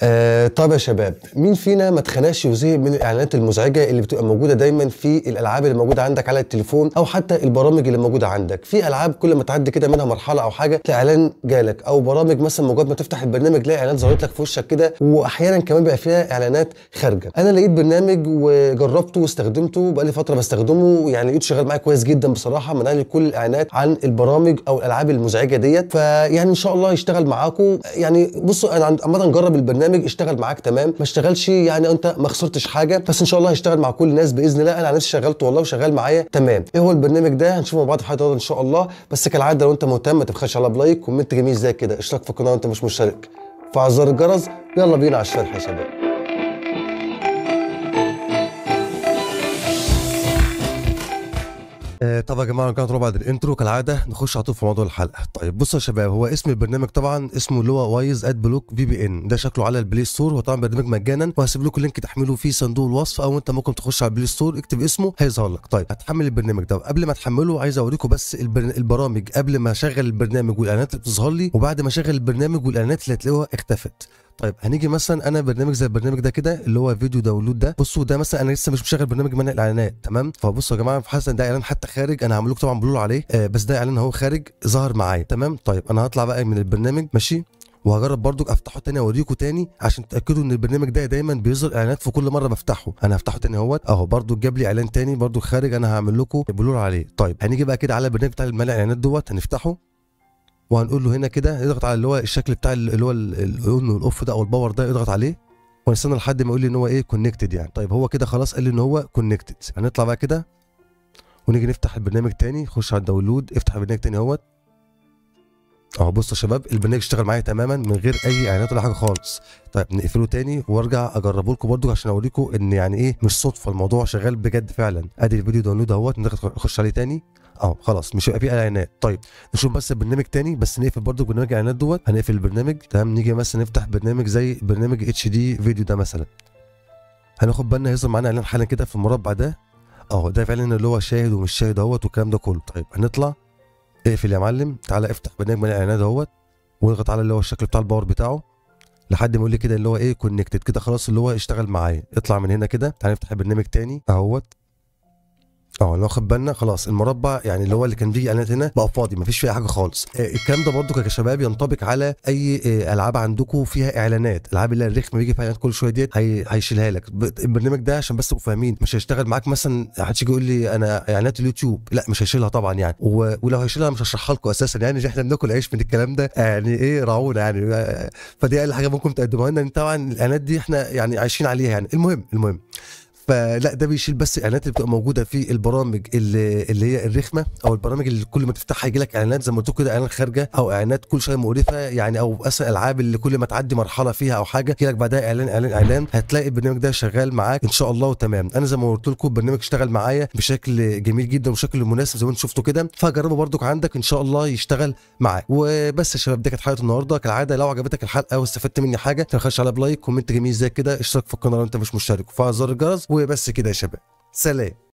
آه طب يا شباب مين فينا ما اتخنقش وزهق من الاعلانات المزعجه اللي بتبقى موجوده دايما في الالعاب اللي موجوده عندك على التليفون او حتى البرامج اللي موجوده عندك في العاب كل ما تعدي كده منها مرحله او حاجه تلاقي اعلان جالك او برامج مثلا مجرد ما تفتح البرنامج تلاقي اعلان ظهرت لك في وشك كده واحيانا كمان بيبقى فيها اعلانات خارجه انا لقيت برنامج وجربته واستخدمته بقالي فتره بستخدمه يعني لقيته شغال معايا كويس جدا بصراحه منع لي كل الاعلانات عن البرامج او الالعاب المزعجه ديت فيعني ان شاء الله يشتغل معاكم يعني بصوا انا عامه نجرب البرنامج اشتغل معاك تمام ما اشتغلش يعني انت ما خسرتش حاجه بس ان شاء الله هيشتغل مع كل الناس باذن الله انا على نفسي شغلته والله وشغال معايا تمام ايه هو البرنامج ده هنشوفه مع بعض في حلقه ان شاء الله بس كالعاده لو انت مهتم ما تبخلش على بلايك كومنت جميل زي كده اشتراك في القناه وانت مش مشترك فعل زر الجرس يلا بينا على الشرح يا شباب آه طبعا يا جماعه كانت بعد الانترو كالعاده نخش على طول في موضوع الحلقه طيب بصوا يا شباب هو اسم البرنامج طبعا اسمه اللي هو وايز اد بلوك في بي ان ده شكله على البلاي ستور هو طبعا برنامج مجانا وهسيب لكم لينك تحمله في صندوق الوصف او انت ممكن تخش على البلاي ستور اكتب اسمه هيظهر لك طيب هتحمل البرنامج ده قبل ما تحمله عايز اوريكم بس البرن... البرامج قبل ما اشغل البرنامج والاعلانات اللي بتظهر لي وبعد ما اشغل البرنامج والاعلانات اللي هتلاقوها اختفت طيب هنيجي مثلا انا برنامج زي البرنامج ده كده اللي هو فيديو داونلود ده بصوا ده مثلا انا لسه مش مشغل برنامج منع الاعلانات تمام فبصوا يا جماعه في حسن ده اعلان حتى خارج انا هعمل لكم طبعا بلول عليه آه بس ده اعلان اهو خارج ظهر معايا تمام طيب انا هطلع بقى من البرنامج ماشي وهجرب برضو افتحه تاني اوريكم تاني عشان تاكدوا ان البرنامج ده دايما بيظهر اعلانات في كل مره بفتحه انا هفتحه تاني اهوت اهو برضو جاب لي اعلان تاني برضو خارج انا هعمل لكم بلور عليه طيب هنيجي بقى كده على البرنامج بتاع المنع الاعلانات دوت هنفتحه وهنقول له هنا كده يضغط على اللي هو الشكل بتاع اللي هو الاون والاوف ده او الباور ده يضغط عليه ونستنى لحد ما يقول لي ان هو ايه كونكتد يعني طيب هو كده خلاص قال لي ان هو كونكتد هنطلع بقى كده ونيجي نفتح البرنامج تاني خش على الداونلود افتح البرنامج تاني اهوت اهو بصوا يا شباب البرنامج اشتغل معايا تماما من غير اي اعلانات ولا حاجه خالص طيب نقفله تاني وارجع اجربه لكم برضو عشان اوريكم ان يعني ايه مش صدفه الموضوع شغال بجد فعلا ادي الفيديو داونلود اهوت نخش عليه تاني اهو خلاص مش هيبقى فيه اعلانات طيب نشوف بس البرنامج تاني بس نقفل برضو برنامج الاعلانات دوت هنقفل البرنامج تمام نيجي مثلا نفتح برنامج زي برنامج اتش دي فيديو ده مثلا هناخد بالنا هيظهر معانا اعلان حالا كده في المربع ده اهو ده فعلا اللي هو شاهد ومش شاهد اهوت والكلام ده كله طيب هنطلع اقفل يا معلم تعالى افتح برنامج من الاعلانات اهوت واضغط على اللي هو الشكل بتاع الباور بتاعه لحد ما يقول لي كده اللي هو ايه كونكتد كده خلاص اللي هو اشتغل معايا اطلع من هنا كده تعالى نفتح البرنامج تاني اهوت اه لو خد بالنا خلاص المربع يعني اللي هو اللي كان بيجي اعلانات هنا بقى فاضي مفيش فيه حاجه خالص آه الكلام ده برضو يا شباب ينطبق على اي آه العاب عندكم فيها اعلانات الالعاب اللي الرخمه بيجي فيها اعلانات كل شويه ديت هي هيشيلها لك البرنامج ده عشان بس تبقوا فاهمين مش هيشتغل معاك مثلا محدش يجي يقول لي انا اعلانات اليوتيوب لا مش هيشيلها طبعا يعني ولو هيشيلها مش هشرحها لكم اساسا يعني احنا بناكل عيش من الكلام ده يعني ايه راعونا يعني فدي اقل حاجه ممكن تقدموها لنا طبعا الاعلانات دي احنا يعني عايشين عليها يعني المهم المهم فلا ده بيشيل بس الاعلانات اللي بتبقى موجوده في البرامج اللي, اللي هي الرخمه او البرامج اللي كل ما تفتحها يجي لك اعلانات زي ما قلت كده اعلانات خارجه او اعلانات كل شويه مقرفه يعني او مثلا العاب اللي كل ما تعدي مرحله فيها او حاجه يجي لك بعدها اعلان اعلان اعلان هتلاقي البرنامج ده شغال معاك ان شاء الله وتمام انا زي ما قلت لكم البرنامج اشتغل معايا بشكل جميل جدا وبشكل مناسب زي ما انتم شفتوا كده فجربوا برضك عندك ان شاء الله يشتغل معاك وبس يا شباب دي كانت حلقه النهارده كالعاده لو عجبتك الحلقه واستفدت مني حاجه تخش على بلايك كومنت جميل زي كده اشترك في القناه لو انت مش مشترك وفعل زر الجرس وبس كده يا شباب سلام